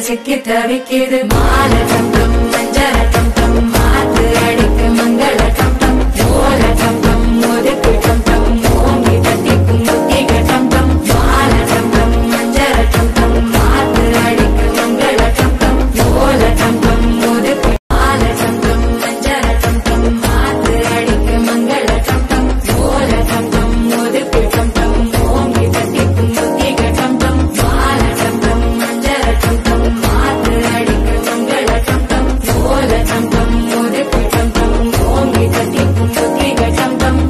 சிக்கி தவிக்குது மால கம்பம் மஞ்சள கம்பம் மாத்து அடிக்கு மங்கள கம்பம் ஓல கம்பம் ஒதுக்கு கம்பம் ஓங்கி தட்டி குங்குத்திக கம்பம் மால கம்பம் மஞ்சள கம்பம் மாத்து அடிக்கு மங்கள கம்பம் ஓல கம்பம் ஒதுக்கு மால கம்பம் மஞ்சள கம்பம் மாத்து அடிக்கு மங்கள கம்பம் ஓல கம்பம் ஒதுக்கு கம்பம் ஓங்கி தட்டி குங்குத்திக கம்பம் மால கம்பம் மஞ்சள கம்பம் மாத்து அடிக்கு மங்கள கம்பம் ஓல கம்பம் ஒதுக்கு கம்பம் ஓங்கி தட்டி குங்குத்திக கம்பம்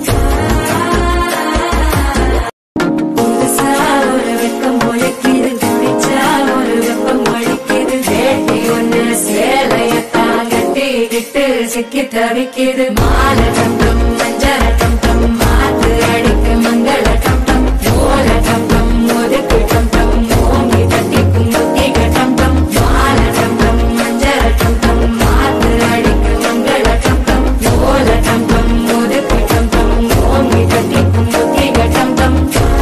புதுசா ஒரு வெப்பம் ஒழிக்குது குடிச்சா ஒரு வெப்பம் ஒழிக்குது வேட்டி ஒண்ணு சேலையத்தான் கட்டிக்கிட்டு சிக்கி தவிக்குது மால கம்பம் மஞ்சள கம்பம் மாத்து அடிக்கு மங்கள கம்பம் ஓல கம்பம் ஒதுக்கு கம்பம் ஓங்கி தட்டி குங்குத்திக கம்பம் மால கம்பம் மஞ்சள கம்பம் மாத்து அடிக்கு மங்கள கம்பம் ஓல கம்பம் ஒதுக்கு கம்பம் ஓங்கி தட்டி குங்குத்திக கம்பம்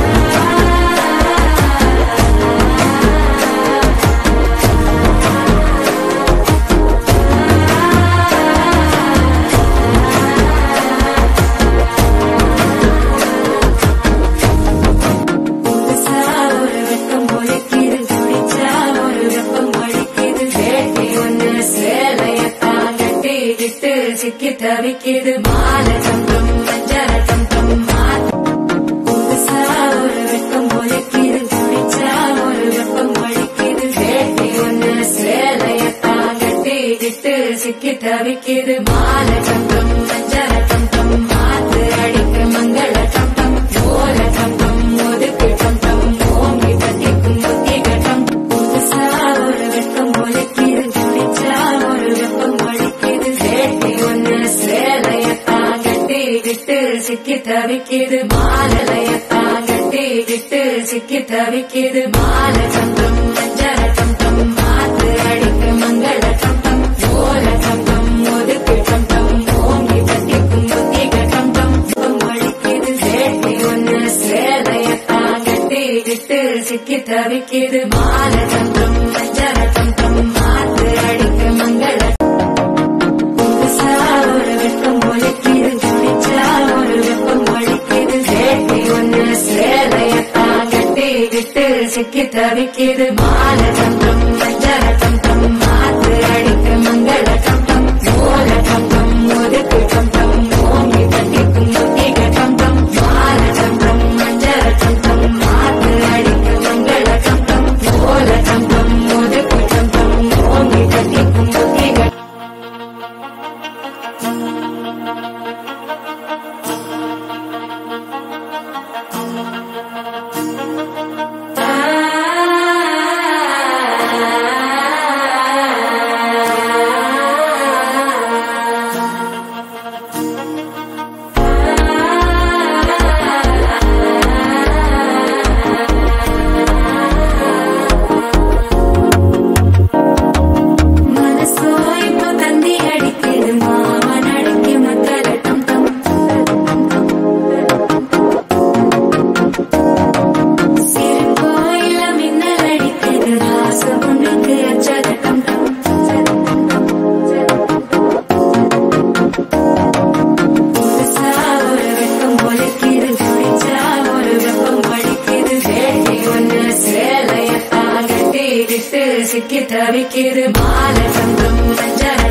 புதுசா ஒரு வெப்பம் ஒழிக்குது குடிச்சா ஒரு வெப்பம் ஒழிக்குது வேட்டி ஒண்ணு சேலையத்தான் கட்டிக்கிட்டு சிக்கி தவிக்குது மால கம்பம் மஞ்சள கம்பம் மாத்து புதுசா ஒரு வெப்பம் ஒழிக்குது குடிச்சா ஒரு வெப்பம் ஒழிக்குது வேட்டி ஒண்ணு சேலையத்தான் கட்டிக்கிட்டு சிக்கி தவிக்குது மால கம்பம் மஞ்சள கம்பம் மாத்து அடிக்க மங்கள கம்பம் ஓல கம்பம் ஒதுக்கு கம்பம் ஓங்கி தட்டி குங்குத்திக கம்பம் புதுசா ஒரு வெப்பம் ஒழிக்குது குடிச்சா ஒரு வெப்பம் ஒழிக்குது வேட்டி ஒண்ணு சேலையத்தான் கட்டிக்கிட்டு சிக்கி தவிக்குது மாலையத்தான் கட்டிக்கிட்டு சிக்கி தவிக்குது மால கம்பம் மஞ்சள கம்பம் மாத்து அடிக்க மங்கள கம்பம் ஓல கம்பம் ஒதுக்கு கம்பம் ஓங்கி தட்டி குங்குத்திக கம்பம் கம்பம் ஒழிக்குது வேட்டி ஒண்ணு சேலையத்தான் கட்டிக்கிட்டு சிக்கி தவிக்குது மால கம்பம் மஞ்சள கம்பம் மாத்து அடிக்க மங்கள புதுசா ஒரு வெப்பம் ஒழிக்குது குடிச்சா ஒரு வெப்பம் ஒழிக்குது வேட்டி ஒண்ணு சேலையத்தான் கட்டிக்கிட்டு சிக்கி தவிக்குது மால கம்பம் மஞ்சள கம்பம் மாத்து அடிக்க மங்கள கம்பம் ஓல கம்பம் ஒதுக்கு கம்பம் ஓங்கி தட்டி குங்குத்திக கம்பம் மால கம்பம் மஞ்சள கம்பம் மாத்து அடிக்க மங்கள கம்பம் ஓல கம்பம் ஒதுக்கு கம்பம் ஓங்கி தட்டி குங்குத்திக மனசோ இப்போ தந்தி அடிக்குது மாமன் அடிக்கு மக்கள் டம் டம் சிறு கோயில மின்னல் அடிக்குது ராச பொண்ணுக்கு அச்சத டம் டம் புதுசா ஒரு வெப்பம் ஒழிக்குது குடிச்சா ஒரு வெப்பம் அடிக்குது வேட்டி ஒண்ணு சேலையத்தான் கட்டிக்கிட்டு சிக்கி தவிக்குது மால கம்பம் மஞ்சள